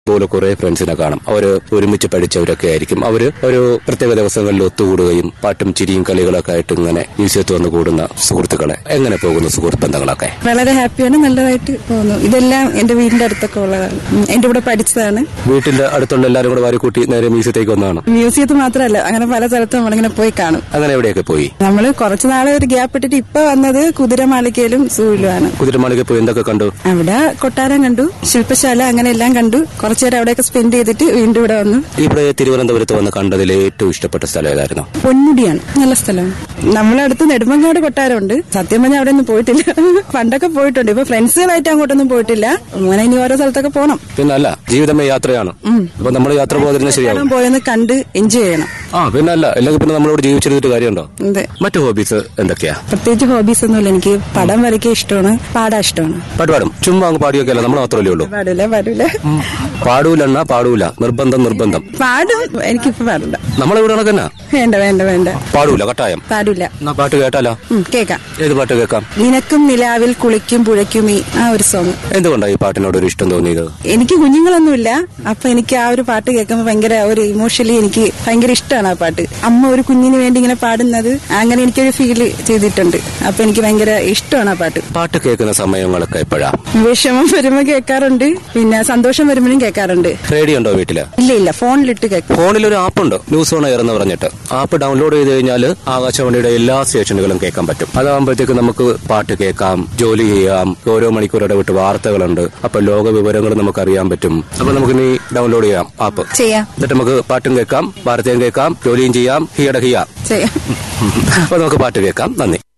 പോലെ കുറെ ഫ്രണ്ട്സിനെ കാണും അവര് ഒരുമിച്ച് പഠിച്ചവരൊക്കെ ആയിരിക്കും അവര് ഒരു പ്രത്യേക ദിവസങ്ങളിൽ ഒത്തുകൂടുകയും പാട്ടും ചിരിയും കളികളൊക്കെ ആയിട്ട് ഇങ്ങനെ മ്യൂസിയത്തിൽ വന്ന് കൂടുന്ന സുഹൃത്തുക്കളെ എങ്ങനെ പോകുന്നു സുഹൃത്ത് ബന്ധങ്ങളൊക്കെ വളരെ ഹാപ്പിയാണ് നല്ലതായിട്ട് പോകുന്നു ഇതെല്ലാം എന്റെ വീടിന്റെ അടുത്തൊക്കെ ഉള്ളതാണ് ഉം, എന്റെ കൂടെ പഠിച്ചതാണ് വീട്ടിന്റെ അടുത്തുള്ള എല്ലാവരും കൂടെ വാരിക്കൂട്ടി നേരെ മ്യൂസിയത്തേക്ക് വന്നതാണ് മ്യൂസിയത്തിൽ മാത്രമല്ല അങ്ങനെ പല സ്ഥലത്തും നമ്മളിങ്ങനെ പോയി കാണും അങ്ങനെ എവിടെയൊക്കെ പോയി നമ്മൾ കുറച്ചു നാളെ ഒരു ഗ്യാപ്പ് ഇട്ടിട്ട് ഇപ്പൊ വന്നത് കുതിരമാളികയിലും സൂയിലുമാണ് കുതിരമാളിക പോയി എന്തൊക്കെ കണ്ടു അവിടെ കൊട്ടാരം കണ്ടു ശില്പശാല അങ്ങനെ എല്ലാം കണ്ടു കുറച്ചു നേരം അവിടെയൊക്കെ സ്പെൻഡ് ചെയ്തിട്ട് വീണ്ടും ഇവിടെ വന്നു ഇവിടെ തിരുവനന്തപുരത്ത് വന്ന് കണ്ടതിൽ ഏറ്റവും ഇഷ്ടപ്പെട്ട സ്ഥലം ഏതായിരുന്നു പൊന്മുടിയാണ് നല്ല സ്ഥലമാണ് നമ്മളെ അടുത്ത് നെടുമങ്ങാട് കൊട്ടാരമുണ്ട് സത്യം പറഞ്ഞാൽ അവിടെ ഒന്നും പോയിട്ടില്ല പണ്ടൊക്കെ പോയിട്ടുണ്ട് ഇപ്പൊ ഫ്രണ്ട്സുകളായിട്ട് അങ്ങോട്ടൊന്നും പോയിട്ടില്ല അങ്ങനെ ഇനി ഓരോ സ്ഥലത്തൊക്കെ പോകണം പിന്നെ അല്ല ജീവിതമേ യാത്രയാണ് അപ്പൊ നമ്മൾ യാത്ര പോകാതിരുന്ന ശരിയാവും പോയെന്ന് കണ്ട് എൻജോയ് ചെയ്യണം ആ പിന്നെ അല്ല അല്ലെങ്കിൽ പിന്നെ നമ്മളോട് ജീവിച്ചിരുന്നിട്ട് കാര്യമുണ്ടോ അതെ മറ്റു ഹോബീസ് എന്തൊക്കെയാ പ്രത്യേകിച്ച് ഹോബീസ് ഒന്നുമില്ല എനിക്ക് പടം വരയ്ക്കാൻ ഇഷ്ടമാണ് പാടാൻ ഇഷ്ടമാണ് പാട്ട് പാടും ചുമ്മാ അങ്ങ് പാടിയൊക്കെ അല്ല നമ്മൾ മാത്രമല്ലേ ഉള്ളൂ പാടില്ല പാടില്ല പാടൂലെണ്ണ പാടൂല നിർബന്ധം നിർബന്ധം പാടും എനിക്കിപ്പോ പാടില്ല നമ്മളിവിടെ കണക്കന്നാ വേണ്ട വേണ്ട വേണ്ട പാടൂല കട്ടായം പാടില്ല എന്നാ പാട്ട് കേട്ടാലോ ഉം, കേക്കാം ഏത് പാട്ട് കേൾക്കാം നിനക്കും നിലാവിൽ കുളിക്കും പുഴയ്ക്കും ഈ ആ ഒരു സോങ് എന്തുകൊണ്ടാ ഈ പാട്ടിനോട് ഒരു ഇഷ്ടം തോന്നിയത് എനിക്ക് കുഞ്ഞുങ്ങളൊന്നുമില്ല അപ്പൊ എനിക്ക് ആ ഒരു പാട്ട് കേൾക്കുമ്പോൾ ഭയങ്കര ഒരു ഇമോഷണലി എനിക്ക് ഭയങ്കര ഇഷ്ടമാണ് ആ പാട്ട് അമ്മ ഒരു കുഞ്ഞിന് വേണ്ടി ഇങ്ങനെ പാടുന്നത് അങ്ങനെ എനിക്കൊരു ഫീൽ ചെയ്തിട്ടുണ്ട് അപ്പൊ എനിക്ക് ഭയങ്കര ഇഷ്ടമാണ് ആ പാട്ട് പാട്ട് കേൾക്കുന്ന സമയങ്ങളൊക്കെ എപ്പോഴാ വിഷമം വരുമ്പോ കേൾക്കാറുണ്ട് പിന്നെ സന്തോഷം വരുമ്പോഴും കേൾക്കാറുണ്ട് റേഡിയോ ഉണ്ടോ വീട്ടില് ഇല്ല ഇല്ല ഫോണിലിട്ട് കേൾക്കും ഫോണിൽ ഒരു ആപ്പ് ഉണ്ട് ന്യൂസ് ഓൺ എയർ എന്ന് പറഞ്ഞിട്ട് ആപ്പ് ഡൗൺലോഡ് ചെയ്ത് കഴിഞ്ഞാൽ ആകാശവാണിയുടെ എല്ലാ സ്റ്റേഷനുകളും കേൾക്കാൻ പറ്റും അതാകുമ്പോഴത്തേക്ക് നമുക്ക് പാട്ട് കേൾക്കാം ജോലി ചെയ്യാം ഓരോ മണിക്കൂർ ഇടവിട്ട് വാർത്തകളുണ്ട് അപ്പൊ ലോക വിവരങ്ങൾ നമുക്ക് അറിയാൻ പറ്റും അപ്പൊ നമുക്ക് ഇനി ഡൗൺലോഡ് ചെയ്യാം ആപ്പ് ചെയ്യാം എന്നിട്ട് നമുക്ക് പാട്ടും കേൾക്കാം വാർത്തയും കേൾക്കാം ജോലിയും ചെയ്യാം ഹിയട ഹിയ ചെയ്യാം അപ്പൊ നമുക്ക് പാട്ട് കേൾക്കാം നന്ദി